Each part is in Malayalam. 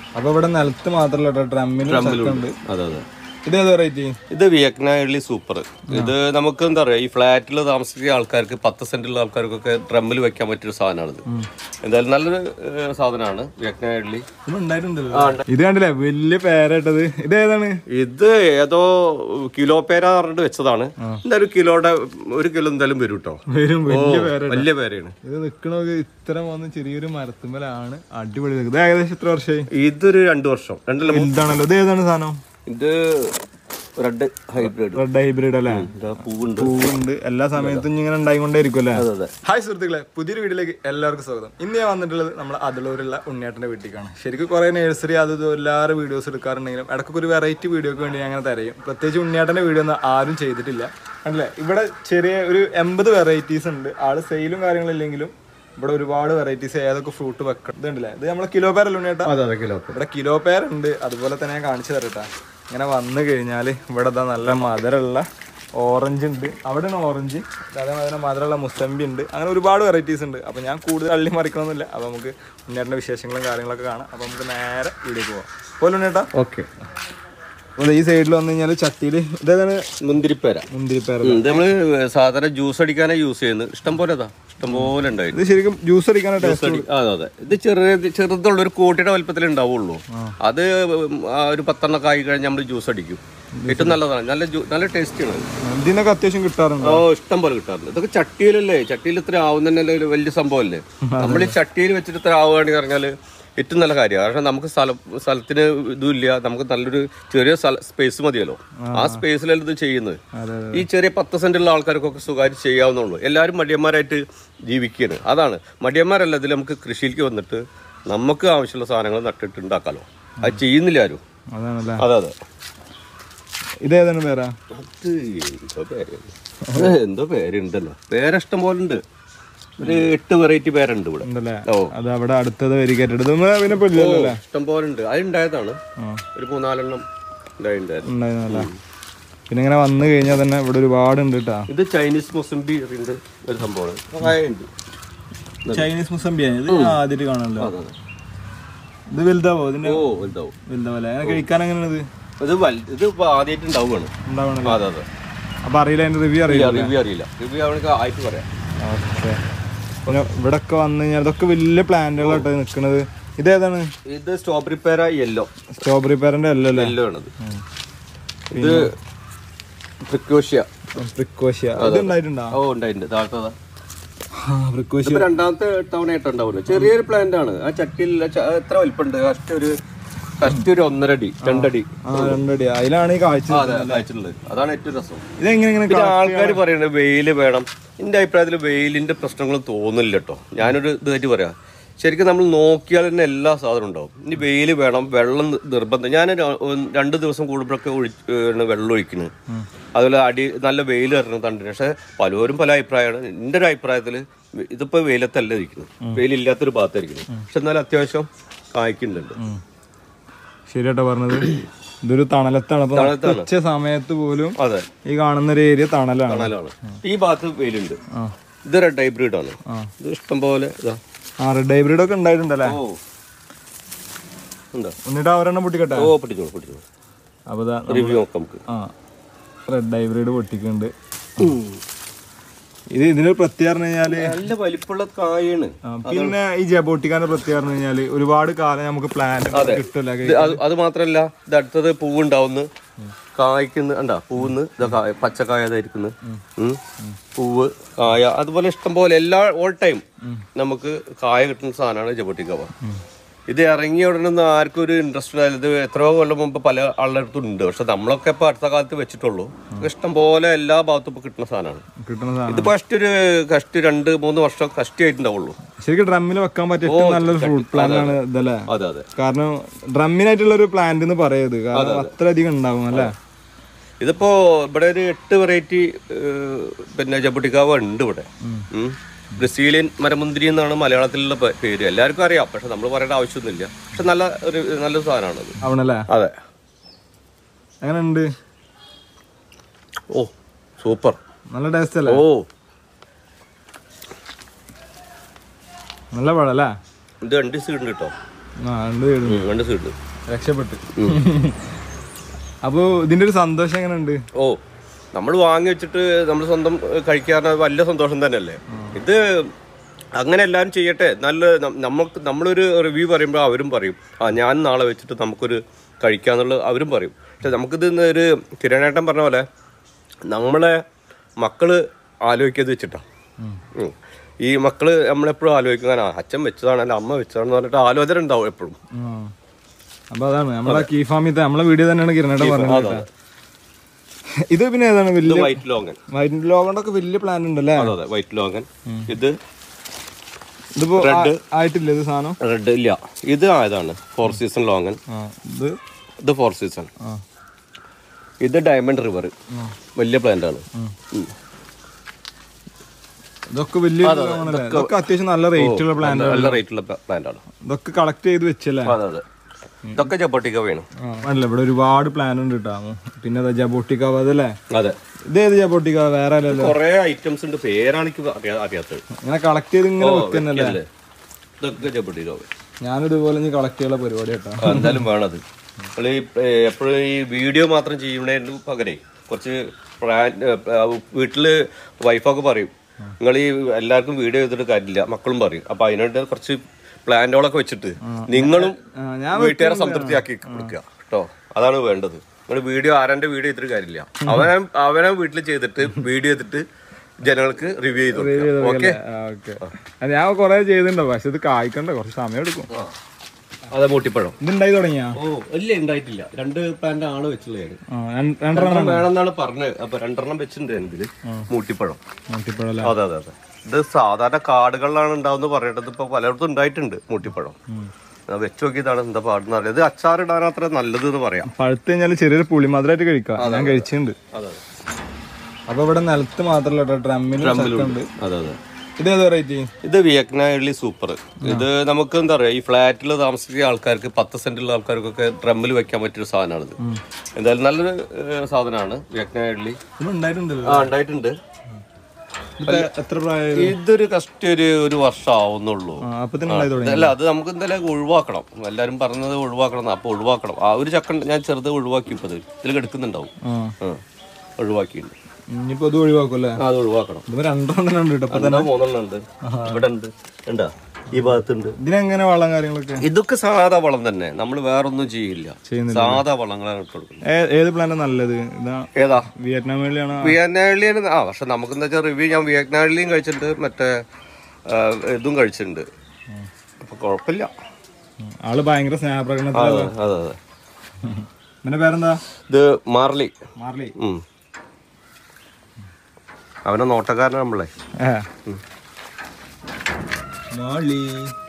അപ്പൊ ഇവിടെ നിലത്ത് മാത്രല്ല കേട്ടോ ഡ്രമ്മിന് ഉണ്ട് അതെ അതെ ഇത് ഏത് വെറൈറ്റി ഇത് വിയറ്റ്നാമിലെ സൂപ്പർ ഇത് നമുക്ക് എന്താ പറയാ ഈ ഫ്ലാറ്റിൽ താമസിക്കുന്ന ആൾക്കാർക്ക് പത്ത് സെന്റുള്ള ആൾക്കാർക്കൊക്കെ ഡ്രമ്മിൽ വെക്കാൻ പറ്റിയൊരു സാധനമാണിത് എന്തായാലും നല്ലൊരു ഏഹ്, സാധനമാണ് വിയറ്റ്നാമിലെ ഇത് ഉണ്ടായിട്ടുണ്ടല്ലോ ഇത് കണ്ടില്ലേ വലിയ പേരായിട്ടത് ഇത് ഏതാണ് ഇത് ഏതോ കിലോ പേര പറഞ്ഞിട്ട് വെച്ചതാണ് എന്തായാലും കിലോയുടെ ഒരു കിലോ എന്തായാലും വരും കേട്ടോ വരും ഓ, വലിയ പേര വലിയ പേരയാണ് ഇത് നിക്കണത് ഇത്ര വന്ന് ചെറിയൊരു മരത്തുമ്മലാണ് അടിപൊളി നിൽക്കുന്നത്. ഇത് ഏകദേശം എത്ര വർഷമായി ഇതൊരു രണ്ടു വർഷം രണ്ടല്ല മൂന്ന്. ഇതാണല്ലോ ഇത് ഏതാണ് സാധനം ഇത് റെഡ് ഹൈബ്രിഡ് റെഡ് ഹൈബ്രിഡ് അല്ലേ പൂവുണ്ട് പൂവുണ്ട് എല്ലാ സമയത്തും ഇങ്ങനെ ഉണ്ടായിക്കൊണ്ടേയിരിക്കും അല്ലേ അതെ അതെ ഹായ് സുഹൃത്തുക്കളെ പുതിയൊരു വീഡിയോയിലേക്ക് എല്ലാവർക്കും സ്വാഗതം ഇന്ന് ഞാൻ വന്നിട്ടുള്ളത് നമ്മുടെ അതിലൂരുള്ള ഉണ്ണിയേട്ടൻ്റെ വീട്ടിലേക്കാണ് ശരിക്കും കുറേ നഴ്സറി അത് ഇത് എല്ലാവരും വീഡിയോസ് എടുക്കാറുണ്ടെങ്കിലും ഇടയ്ക്കൊക്കെ ഒരു വെറൈറ്റി വീഡിയോക്ക് വേണ്ടി ഞാൻ അങ്ങനെ തരയും പ്രത്യേകിച്ച് ഉണ്ണിയേട്ടൻ്റെ വീഡിയോ ഒന്നും ആരും ചെയ്തിട്ടില്ല കണ്ടില്ലേ ഇവിടെ ചെറിയ ഒരു എൺപത് വെറൈറ്റീസ് ഉണ്ട് ആള് സെയിലും കാര്യങ്ങളും ഇല്ലെങ്കിലും ഇവിടെ ഒരുപാട് വെറൈറ്റീസ് ഏതൊക്കെ ഫ്രൂട്ട് വെക്കണം ഇതുണ്ടല്ലേ ഇത് നമ്മളെ കിലോ പേരല്ല ഉണ്ണിയേട്ടാ അതെ അതെ കിലോ ഇവിടെ കിലോ പേരുണ്ട് അതുപോലെ തന്നെ ഞാൻ കാണിച്ചു തരട്ടാ ഇങ്ങനെ വന്നു കഴിഞ്ഞാൽ ഇവിടെ ദാ നല്ല മധുരമുള്ള ഓറഞ്ച് ഉണ്ട് അവിടെയാണ് ഓറഞ്ച് അതേമാതിരി തന്നെ മധുരമുള്ള മുസമ്പി ഉണ്ട് അങ്ങനെ ഒരുപാട് വെറൈറ്റീസ് ഉണ്ട് അപ്പോൾ ഞാൻ കൂടുതൽ അള്ളി മറിക്കണമെന്നില്ല അപ്പോൾ നമുക്ക് ഉണ്ണേട്ടൻ്റെ വിശേഷങ്ങളും കാര്യങ്ങളൊക്കെ കാണാം അപ്പോൾ നമുക്ക് നേരെ വീഡിയോക്ക് പോകാം പോലെ ഉണ്ണേട്ടാ ഓക്കെ അപ്പോൾ ഈ സൈഡിൽ വന്നു കഴിഞ്ഞാൽ ചട്ടിയിൽ ഇതേതാണ് മുന്തിരിപ്പേര മുന്തിരിപ്പേര ഉം, ഇത് നമ്മള് സാധാരണ ജ്യൂസ് അടിക്കാനാ യൂസ് ചെയ്യുന്നത് ഇഷ്ടം പോലെ അതാ ഇഷ്ടം പോലെ ഉണ്ടായിരുന്നു ഇത് ശരിക്കും ജ്യൂസ് അടിക്കാനായിട്ട് ജ്യൂസ് അടി- അതെ അതെ ഇത് ചെറിയ ചെറുതുള്ള ഒരു കോട്ടിയുടെ വലുപ്പത്തിൽ ഉണ്ടാവുള്ളൂ അത് ആ ഒരു പത്തെണ്ണം കായി കഴിഞ്ഞ് നമ്മൾ ജ്യൂസ് അടിക്കും ഏറ്റവും നല്ലതാണ് നല്ല ജ്യൂ- നല്ല ടേസ്റ്റിയാണ് ഇതിനൊക്കെ അത്യാവശ്യം കിട്ടാറുണ്ട് ഓ ഇഷ്ടം പോലെ കിട്ടാറുണ്ട് ഇതൊക്കെ ചട്ടിയിലല്ലേ ചട്ടിയിൽ ഇത്ര ആവുന്നതന്നെ ഒരു വലിയ സംഭവമല്ലേ നമ്മൾ ഈ ചട്ടിയിൽ വെച്ചിട്ട് ഇത്ര ആവുകയാണെങ്കിൽ പറഞ്ഞാല് ഏറ്റവും നല്ല കാര്യമാണ് കാരണം നമുക്ക് സ്ഥലം സ്ഥലത്തിന് ഇതുമില്ല നമുക്ക് നല്ലൊരു ചെറിയ സ്പേസ് മതിയല്ലോ ആ സ്പേസിലല്ല ഇത് ചെയ്യുന്നത് അതെ ഈ ചെറിയ പത്ത് സെന്റുള്ള ആൾക്കാർക്കൊക്കെ സുഖമായിട്ട് ചെയ്യാവുന്നുള്ളൂ എല്ലാവരും മടിയന്മാരായിട്ട് ജീവിക്കുകയാണ് അതാണ് മടിയന്മാരല്ല ഇതിൽ നമുക്ക് കൃഷിയിലേക്ക് വന്നിട്ട് നമുക്ക് ആവശ്യമുള്ള സാധനങ്ങൾ നട്ടിട്ട് ഉണ്ടാക്കാലോ അത് ചെയ്യുന്നില്ല ആരും അതാണല്ലേ അതെ അതെ ഇതേതാണ് പേരാ അത് എന്തോ പേര് അത് എന്തോ പേരുണ്ടല്ലോ പേരിഷ്ടം പോലെ ഉണ്ട് ഒരു എട്ട് വെറൈറ്റി പേരുണ്ട് ഇവിടെ ഉണ്ടല്ലേ ഓ അത് അവിടെ അടുത്തത് വരികയായിട്ട് പിന്നെ ഇപ്പൊ ഇല്ലല്ലോ അല്ലേ ഇഷ്ടം പോലെ ഉണ്ട് അത് ഉണ്ടായതാണ് ആ ഒരു മൂന്നാലെണ്ണം ഉണ്ടായിട്ടുണ്ടായിരുന്നു ഉണ്ടായിരുന്നല്ലേ പിന്നെ ഇങ്ങനെ വന്നു കഴിഞ്ഞാൽ തന്നെ ഇവിടെ ഒരുപാട് ഉണ്ട് കേട്ടാ ഇത് ചൈനീസ് മൊസംബി ഉണ്ട് ഒരു സംഭവമാണ് കായുണ്ട് ചൈനീസ് മുസംബിയാണ് ഇത് ആദ്യമായിട്ട് കാണാനല്ലോ അതെ അതെ ഇത് വലുതാവോ ഇതിന്റെ ഓ വലുതാവും വലുതാവല്ലേ അങ്ങനെ കഴിക്കാൻ എങ്ങനെയാണ് ഇത് ഇത് വൽ- ഇത് ഇപ്പൊ ആദ്യമായിട്ട് ഉണ്ടാവുകയാണ് ഉണ്ടാവണല്ലോ അതെ അതെ അപ്പൊ അറിയില്ല അതിന്റെ റിവ്യൂ അറിയില്ല റിവ്യൂ അറിയില്ല റിവ്യൂ അവനക്ക് ആയിട്ട് പറയാം ഓക്കെ പിന്നെ ഇവിടെ ഒക്കെ വന്നു കഴിഞ്ഞാൽ ഇതൊക്കെ വലിയ പ്ലാന്റുകളായിട്ട് നിൽക്കുന്നത് ഇതേതാണ് ഇത് സ്ട്രോബെറി പേര യെല്ലോ സ്ട്രോബെറി പേരന്റെ അല്ലല്ലേ യെല്ലോ ആണത് ഇത് പ്രിക്കോഷ്യ പ്രിക്കോഷ്യ ഇത് ഉണ്ടായിട്ടുണ്ടോ ഓ ഉണ്ടായിട്ടുണ്ട് താഴത്തതാ പ്രിക്കോഷ്യ ഇതിപ്പോ രണ്ടാമത്തെ തവണയായിട്ട് ഉണ്ടാവുന്നത് ചെറിയൊരു പ്ലാന്റ് ആണ് ആ ചട്ടിയിൽ ച- എത്ര വലിപ്പമുണ്ട് കഷ്ടി ഒരു കഷ്ടി ഒരു ഒന്നര അടി രണ്ടടി ആ രണ്ടടി അതിലാണ് ഈ കാഴ്ച ആ, അതെ അയച്ചിട്ടുള്ളത് അതാണ് ഏറ്റവും രസം ഇതെങ്ങനെ ഇങ്ങനെ പിന്നെ ആൾക്കാർ പറയുന്നത് വെയില് വേണം എന്റെ അഭിപ്രായത്തിൽ വെയിലിന്റെ പ്രശ്നങ്ങളും തോന്നില്ല കേട്ടോ ഞാനൊരു ഇതായിട്ട് പറയാം ശരിക്കും നമ്മൾ നോക്കിയാൽ തന്നെ എല്ലാ സാധനവും ഉണ്ടാവും ഇനി വെയിൽ വേണം വെള്ളം നി- നിർബന്ധം ഞാൻ രണ്ട് ദിവസം കൂടുമ്പോഴൊക്കെ ഒഴി ഏഹ് വെള്ളം ഒഴിക്കുന്നത് അതുപോലെ അടി നല്ല വെയിൽ വരണം തണ്ടിന് പക്ഷെ പലരും പല അഭിപ്രായമാണ് എൻ്റെ ഒരു അഭിപ്രായത്തിൽ ഇതിപ്പോൾ വെയിലത്തല്ല ഇരിക്കുന്നത് വെയിലില്ലാത്തൊരു ഭാഗത്തായിരിക്കുന്നത് പക്ഷെ എന്നാലും അത്യാവശ്യം കായ്ക്കുന്നുണ്ട് ശരിയാട്ടോ പറഞ്ഞത് ഇതൊരു തണലത്താണ് അപ്പൊ തണലത്താണ്. ഉച്ച സമയത്ത് പോലും അതെ ഈ കാണുന്ന ഒരു ഏരിയ തണലാണ് കണലാണ് ഈ ഭാഗത്ത് വെയിലുണ്ട് ആ ഇത് റെഡ് ഹൈബ്രിഡ് ആണ് ആ. ഇത് ഇഷ്ടം പോലെ ഇതാ ആ റെഡ് ഹൈബ്രിഡ് ഒക്കെ ഉണ്ടായിട്ടുണ്ടല്ലേ ഓ ഉണ്ടോ എന്നിട്ട് അവരെണ്ണം പൊട്ടിക്കട്ടെ ഓ പൊട്ടിച്ചോളൂ പൊട്ടിച്ചോളൂ അപ്പൊ ദാ റിവ്യൂ നോക്കാം നമുക്ക് ആ റെഡ് ഹൈബ്രിഡ് പൊട്ടിക്കുന്നുണ്ട് ഇത് ഇതിന് പ്രത്യേകം പറഞ്ഞു കഴിഞ്ഞാല് നല്ല വലിപ്പമുള്ള കായാണ് ആ, പിന്നെ ഈ ജബോട്ടിക്കാന്റെ പ്രത്യേകം പറഞ്ഞു കഴിഞ്ഞാല് ഒരുപാട് കാലം നമുക്ക് പ്ലാൻ കിട്ടില്ല ഇത് അത് അത് മാത്രല്ല ഇത് അടുത്തത് പൂവുണ്ടാവുന്നു കായ്ക്കുന്നു ഉണ്ടാ പൂവുന്ന് ഇതാ കായ പച്ചക്കായ ഇതായിരിക്കുന്നു ഉം. പൂവ് കായ അതുപോലെ ഇഷ്ടം പോലെ എല്ലാ ഓൾ ടൈം നമുക്ക് കായ കിട്ടുന്ന സാധനമാണ് ജബോട്ടിക്കവ ഇത് ഇറങ്ങിയ ഉടനെ ഒന്നും ആർക്കും ഒരു ഇൻട്രസ്റ്റ് ഇത് എത്രയോ കൊല്ലം മുമ്പ് പല ആളുടെ അടുത്തും ഉണ്ട് പക്ഷെ നമ്മളൊക്കെ ഇപ്പൊ അടുത്ത കാലത്ത് വെച്ചിട്ടുള്ളൂ ഇഷ്ടം പോലെ എല്ലാ ഭാഗത്തും ഇപ്പൊ കിട്ടുന്ന സാധനമാണ് കിട്ടുന്ന സാധനം ഇത് ഫസ്റ്റ് ഒരു കഷ്ടി രണ്ട് മൂന്ന് വർഷം കഷ്ടി ആയിട്ടുണ്ടാവുള്ളൂ ശരിക്കും ഡ്രമ്മിൽ വെക്കാൻ പറ്റിയ ഏറ്റവും നല്ലൊരു ഫ്രൂട്ട് പ്ലാന്റ് ആണ് ഇതല്ലേ അതെ അതെ കാരണം ഡ്രമ്മിനായിട്ടുള്ള ഒരു പ്ലാന്റ് എന്ന് പറയത് കാരണം അത്രയധികം ഉണ്ടാവും അല്ലേ ഇതിപ്പോ ഇവിടെ ഒരു എട്ട് വെറൈറ്റി പിന്നെ ജബുട്ടിക്കാവ ഉണ്ട് ഇവിടെ ഉം. ബ്രസീലിയൻ മരമുന്തിരി എന്നാണ് മലയാളത്തിലുള്ള പേ- പേര് എല്ലാവർക്കും അറിയാം പക്ഷെ നമ്മൾ പറയേണ്ട ആവശ്യമൊന്നുമില്ല പക്ഷെ നല്ല ഒരു നല്ലൊരു സാധനമാണ് അത് ആവണല്ലേ അതെ അങ്ങനെ ഉണ്ട് ഓ സൂപ്പർ നല്ല ടേസ്റ്റ് അല്ലേ ഓ നല്ല പഴം അല്ലേ ഇത് രണ്ട് സീഡ് ഉണ്ട് കേട്ടോ ആ രണ്ട് സൈഡും രണ്ട് സൈഡ് രക്ഷപ്പെട്ട് അപ്പൊ ഇതിന്റെ ഒരു സന്തോഷം എങ്ങനെയുണ്ട് ഓ നമ്മൾ വാങ്ങി വെച്ചിട്ട് നമ്മൾ സ്വന്തം ഏഹ്, കഴിക്കാറ് വലിയ സന്തോഷം തന്നെയല്ലേ ഇത് അങ്ങനെ എല്ലാവരും ചെയ്യട്ടെ നല്ല നം- നമുക്ക് നമ്മളൊരു റിവ്യൂ പറയുമ്പോൾ അവരും പറയും ആ ഞാൻ നാളെ വെച്ചിട്ട് നമുക്കൊരു കഴിക്കാന്നുള്ളത് അവരും പറയും പക്ഷെ നമുക്കിത് ഇന്ന് ഒരു കിരണേട്ടൻ പറഞ്ഞ പോലെ നമ്മളെ മക്കള് ആലോചിക്കാതെ വെച്ചിട്ടാ ഉം. ഈ മക്കള് നമ്മളെപ്പോഴും ആലോചിക്കാൻ ആ അച്ഛൻ വെച്ചതാണ് അല്ല അമ്മ വെച്ചതാണെന്ന് പറഞ്ഞിട്ട് ആലോചന ഉണ്ടാവും എപ്പോഴും ആ. അപ്പൊ അതാണ് നമ്മളെ കീ ഫാമിത്തെ നമ്മളെ വീഡിയോ തന്നെയാണ് കിരണേട്ടൻ പറഞ്ഞത് അതെ, കേട്ടോ. ഇത് പിന്നെ ഏതാണ് ഇത് വലിയ വൈറ്റ് ലോങ്ങൻ വൈറ്റ് ലോകണ്ടൊക്കെ വലിയ പ്ലാൻ ഉണ്ടല്ലേ അതെ അതെ വൈറ്റ് ലോങ്ങൻ ഇത് ഇതിപ്പോ Red. ആ- ആയിട്ടില്ല ഇത് സാധനം റെഡ് ഇല്ല ഇത് ആ ഇതാണ് ഫോർ സീസൺ ലോങ്ങൻ ആ ഇത് ഇത് ഫോർ സീസൺ ആ ഇത് ഡയമണ്ട് റിവർ വലിയ പ്ലാന്റ് ആണ് ഉം. ഇതൊക്കെ വലിയ ലോകണല്ലേ? ഇതൊക്കെ അത്യാവശ്യം നല്ല റേറ്റ് ഉള്ള പ്ലാൻ നല്ല- നല്ല റേറ്റുള്ള പ്ലാന്റ് ആണ് ഇതൊക്കെ കളക്ട് ചെയ്ത് വെച്ചല്ലേ അതെ അതെ ഇതൊക്കെ ജപ്പട്ടിക്ക വേണം അല്ല ഇവിടെ ഒരുപാട് പ്ലാൻ ഉണ്ട് കേട്ടോ പിന്നെ അതാ ജബോട്ടിക്കാവ് അതല്ലേ അതെ ഇതേത് ജബോട്ടിക്കാവ് വേറെ അല്ലല്ലോ കൊറേ ഐറ്റംസ് ഉണ്ട് പേരാണ് എനിക്ക് അറിയാ- അറിയാത്തത് ഇങ്ങനെ കളക്ട് ചെയ്ത് ഇങ്ങനെ വെക്കുന്നല്ലേ അല്ലേ? ഇതൊക്കെ ജപ്പട്ടിക്ക ഞാനും ഇതുപോലെ ഇനി കളക്ട് ചെയ്യാനുള്ള പരിപാടി കേട്ടോ എന്തായാലും വേണത് നമ്മൾ ഈ എപ്പോഴും ഈ വീഡിയോ മാത്രം ചെയ്യുന്നതിന് പകരേ കുറച്ച് പ്ലാൻ വീട്ടില് വൈഫൊക്കെ പറയും നിങ്ങൾ ഈ എല്ലാവർക്കും വീഡിയോ ചെയ്തിട്ട് കാര്യമില്ല മക്കളും പറയും അപ്പൊ അതിനായിട്ട് കുറച്ച് പ്ലാന്റുകളൊക്കെ വെച്ചിട്ട് നിങ്ങളും ആ, ഞാൻ വീട്ടുകാരെ സംതൃപ്തിയാക്കി കൊടുക്കുക കേട്ടോ അതാണ് വേണ്ടത് നിങ്ങൾ വീഡിയോ ആരാന്റെ വീഡിയോ ചെയ്തിട്ട് കാര്യമില്ല അവനെ അവനെ വീട്ടിൽ ചെയ്തിട്ട് വീഡിയോ ചെയ്തിട്ട് ജനങ്ങൾക്ക് റിവ്യൂ ചെയ്ത് കൊടുക്കുക ഓക്കെ ഓക്കെ ഞാൻ കൊറേ ചെയ്തിട്ടുണ്ടോ പക്ഷെ ഇത് കായ്ക്കണ്ട കുറച്ച് സമയം എടുക്കും അതെ മൂട്ടിപ്പഴം ഇതുണ്ടായി തുടങ്ങിയാ ഓ ഇല്ല ഉണ്ടായിട്ടില്ല രണ്ട് പ്ലാന്റ് ആണ് വെച്ചുള്ളത് ആ, രണ്ട്- രണ്ടെണ്ണം രണ്ടെണ്ണം വേണമെന്നാണ് പറഞ്ഞത് അപ്പൊ രണ്ടെണ്ണം വെച്ചിട്ടുണ്ട് ഇതില് മൂട്ടിപ്പഴം നോക്കിയപ്പോഴല്ലേ അതെ അതെ അതെ ഇത് സാധാരണ കാടുകളിലാണ് ഉണ്ടാവുന്ന പറയേണ്ടത് ഇപ്പൊ പലയിടത്തും ഉണ്ടായിട്ടുണ്ട് മൂട്ടിപ്പഴം അത് വെച്ച് നോക്കിയതാണ് എന്താ പാടുന്ന അറിയാം ഇത് അച്ചാറിടാൻ അത്ര നല്ലത് എന്ന് പറയാം പഴുത്ത് കഴിഞ്ഞാൽ ചെറിയൊരു പുളിമധുരമായിട്ട് കഴിക്കാം ഞാൻ കഴിച്ചിട്ടുണ്ട് അതെ അപ്പൊ ഇവിടെ നിലത്ത് മാത്രല്ല കേട്ടോ ഡ്രമ്മിലും ഉണ്ട് അതെ അതെ ഇത് ഏത് വെറൈറ്റി ഇത് വിയറ്റ്നാമിലി സൂപ്പർ ഇത് നമുക്ക് എന്താ പറയാ ഈ ഫ്ലാറ്റിൽ താമസിക്കുന്ന ആൾക്കാർക്ക് പത്ത് സെന്റിലുള്ള ആൾക്കാർക്കൊക്കെ ഡ്രമ്മിൽ വെക്കാൻ പറ്റിയൊരു സാധനമാണിത് എന്തായാലും നല്ലൊരു ഏഹ്, സാധനമാണ് വിയറ്റ്നാമിലി ഇത് ഉണ്ടായിട്ടുണ്ടല്ലോ ആ ഉണ്ടായിട്ടുണ്ട് ഇതിപ്പോ എത്ര പ്രായം ഇതൊരു കഷ്ടി ഒരു ഒരു വർഷം ആവുന്നുള്ളൂ അപ്പൊ തന്നെ ഉണ്ടായി തുടങ്ങി അല്ല അത് നമുക്ക് എന്തായാലും ഒഴിവാക്കണം എല്ലാരും പറഞ്ഞത് ഒഴിവാക്കണം എന്നാ. അപ്പൊ ഒഴിവാക്കണം ആ ഒരു ചക്കൻ ഞാൻ ചെറുത് ഒഴിവാക്കി ഇപ്പത് ഇതിൽ കിടക്കുന്നുണ്ടാവും ആ ആ, ഒഴിവാക്കിയിട്ടുണ്ട് ഇനിയിപ്പോ ഇത് ഒഴിവാക്കും അല്ലേ ആ, അത് ഒഴിവാക്കണം ഇതിപ്പോ രണ്ടെണ്ണം ഉണ്ട് കേട്ടോ അപ്പൊ എന്താ മൂന്നെണ്ണം ഉണ്ട് ഇവിടെ ഉണ്ട് ഉണ്ടാ ഈ ഭാഗത്തുണ്ട് ഇതിനെങ്ങനെ വളം കാര്യങ്ങളൊക്കെ ഇതൊക്കെ സാധാ വളം തന്നെ നമ്മൾ വേറൊന്നും ചെയ്യില്ല ചെയ്യുന്നില്ല. സാധാ വളങ്ങളാണ് ഇട്ട് കൊടുക്കുന്നത് ഏ- ഏത് പ്ലാന്റ് നല്ലത് ഇതാ ഏതാ വിയറ്റ്നാം വേളിയാണ് വിയറ്റ്നാമിലിയാണ് ആ പക്ഷെ നമുക്ക് എന്താ വെച്ചാൽ റിവ്യൂ ഞാൻ വിയറ്റ്നാമിലിയും കഴിച്ചിട്ടുണ്ട് മറ്റേ ആ, ഇതും കഴിച്ചിട്ടുണ്ട് അപ്പൊ കുഴപ്പമില്ല ആള് ഭയങ്കര സ്നേഹപ്രകടനത്തിൽ അതെ അതെ അതെ പിന്നെ പേരെന്താ ഇത് മാർലി മാർലി ഉം. അവനെ നോട്ടക്കാരനാണ് നമ്മളെ ഏ മാർലി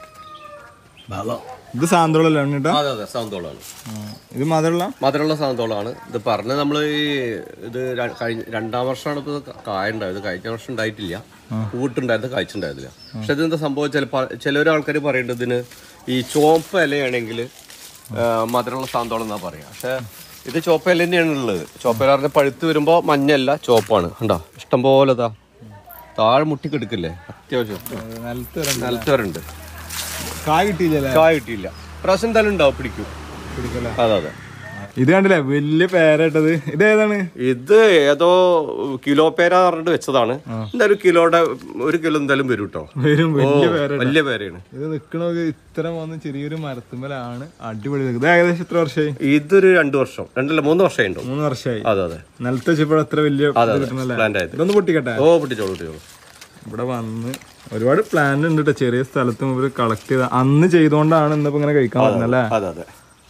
ഇത് സാന്തോളല്ലേ കേട്ടോ അതെ അതെ സാന്തോളാണ് ഇത് മധുരമുള്ള മധുരമുള്ള സാന്തോളാണ് ഇത് പറഞ്ഞ് നമ്മൾ ഈ ഇത് ര- കഴിഞ്ഞ രണ്ടാം വർഷമാണ് ഇപ്പോൾ കായ ഉണ്ടായത് കഴിഞ്ഞ വർഷം ഉണ്ടായിട്ടില്ല പൂട്ടുണ്ടായത് കായ്ച്ചുണ്ടായിരുന്നില്ല പക്ഷെ ഇതെന്താ സംഭവം ചില ചിലൊരു ആൾക്കാർ പറയുന്നത് ഇതിന് ഈ ചോപ്പ് ഇലയാണെങ്കിൽ മധുരമുള്ള സാന്തോളം എന്നാ പറയാ പക്ഷെ ഇത് ചോപ്പ ഇല തന്നെയാണ് ഉള്ളത് ചോപ്പ ഇല പറഞ്ഞാൽ പഴുത്ത് വരുമ്പോൾ മഞ്ഞല്ല ചോപ്പാണ് കണ്ടോ ഇഷ്ടം പോലെ ഇതാ താഴെ മുട്ടിക്കെടുക്കില്ലേ അത്യാവശ്യം നിലത്ത് വരണ്ട നിലത്ത് വരെ കായ് കിട്ടിയില്ലല്ലേ കായ കിട്ടിയില്ല പ്രാവശ്യം എന്തായാലും ഉണ്ടാവും പിടിക്കും പിടിക്കല്ലേ അതെ അതെ ഇത് കണ്ടില്ലേ വലിയ പേരട്ടത് ഇത് ഏതാണ് ഇത് ഏതോ കിലോ പേര പറഞ്ഞിട്ട് വെച്ചതാണ് എന്തായാലും കിലോയുടെ ഒരു കിലോ എന്തായാലും വരും കേട്ടോ വരും വലിയ പേര വലിയ പേരയാണ് ഇത് നിക്കണത് ഇത്ര വന്ന് ചെറിയൊരു മരത്തുമ്മലാണ് അടിപൊളി നിൽക്കുന്നത് ഇത് ഏകദേശം എത്ര വർഷമായി ഇതൊരു രണ്ടു വർഷം രണ്ടല്ല മൂന്ന് വർഷം ഉണ്ടോ മൂന്ന് വർഷമായി അതെ അതെ നിലത്ത് വെച്ചപ്പോൾ എത്ര വലിയ ഇത് കിട്ടണല്ലേ പ്ലാന്റ് ആയത് ഇതൊന്ന് പൊട്ടിക്കട്ടെ ഓ പിടിച്ചോളൂ പിടിച്ചോളൂ ഇവിടെ വന്ന് ഒരുപാട് പ്ലാൻ ഉണ്ട് കേട്ടോ ചെറിയ സ്ഥലത്ത് മുമ്പ് കളക്ട് ചെയ്ത അന്ന് ചെയ്തോണ്ടാണ് ഇന്നിപ്പോ ഇങ്ങനെ കഴിക്കാൻ പറ്റുന്നല്ലേ അതെ അതെ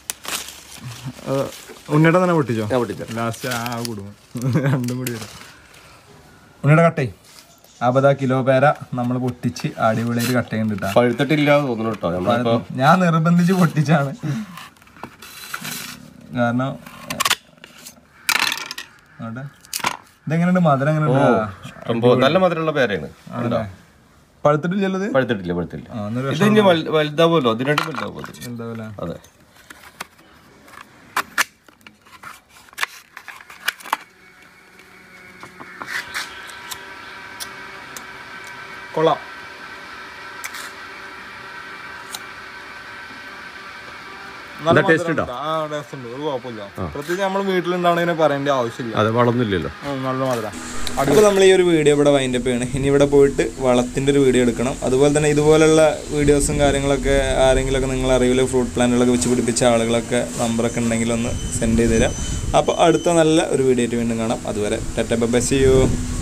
ഉണ്ണിയുടെ തന്നെ പൊട്ടിച്ചോ ഞാൻ പിടിച്ചോ ലാസ്റ്റ് ആ കുടുംബം രണ്ടും കൂടി വരും ഉണ്ണിയുടെ കട്ടേ അപ്പതാ കിലോ പേര നമ്മൾ പൊട്ടിച്ച് അടിപൊളിയായിട്ട് കട്ട് ചെയ്യുന്നുണ്ട് ട്ടാ. പഴുത്തിട്ടില്ല എന്ന് തോന്നുന്നു കേട്ടോ നമ്മളിപ്പോ ഞാൻ നിർബന്ധിച്ച് പൊട്ടിച്ചാണ് കാരണം ആട്ടെ. ഇതെങ്ങനെയുണ്ട് മധുരം എങ്ങനെയുണ്ട് സംഭവം നല്ല മധുരമുള്ള പേരയാണ് കണ്ടോ? പഴുത്തിട്ടില്ലത് പഴുത്തിട്ടില്ല പഴുത്തില്ല ആ എന്നൊരു ഇത് ഇനി വലു- വലുതാവുമല്ലോ ഇതിനായിട്ട് വലുതാവും അത്. എന്താ പോലെ അതെ കൊള്ളാം നല്ല ടേസ്റ്റ് ഉണ്ടോ ആ ടേസ്റ്റ് ഉണ്ട് ഒരു കുഴപ്പമില്ല പ്രത്യേകിച്ച് നമ്മൾ വീട്ടിലുണ്ടാവണതിനെ പറയേണ്ട ആവശ്യമില്ല അത് വളർന്നില്ലല്ലോ ഉം, നല്ല മധുരം അപ്പോൾ നമ്മൾ ഈ ഒരു വീഡിയോ ഇവിടെ വൈൻഡപ്പ് ചെയ്യണം ഇനി ഇവിടെ പോയിട്ട് വളത്തിൻ്റെ ഒരു വീഡിയോ എടുക്കണം അതുപോലെ തന്നെ ഇതുപോലുള്ള വീഡിയോസും കാര്യങ്ങളൊക്കെ ആരെങ്കിലുമൊക്കെ നിങ്ങൾ അറിവില്ല ഫ്രൂട്ട് പ്ലാന്റുകളൊക്കെ വെച്ച് പിടിപ്പിച്ച ആളുകളൊക്കെ നമ്പറൊക്കെ ഉണ്ടെങ്കിൽ ഒന്ന് സെൻഡ് ചെയ്ത് തരാം അപ്പോൾ അടുത്ത നല്ല ഒരു വീഡിയോ ആയിട്ട് വീണ്ടും കാണാം അതുവരെ ടെറ്റ ബൈ സി യു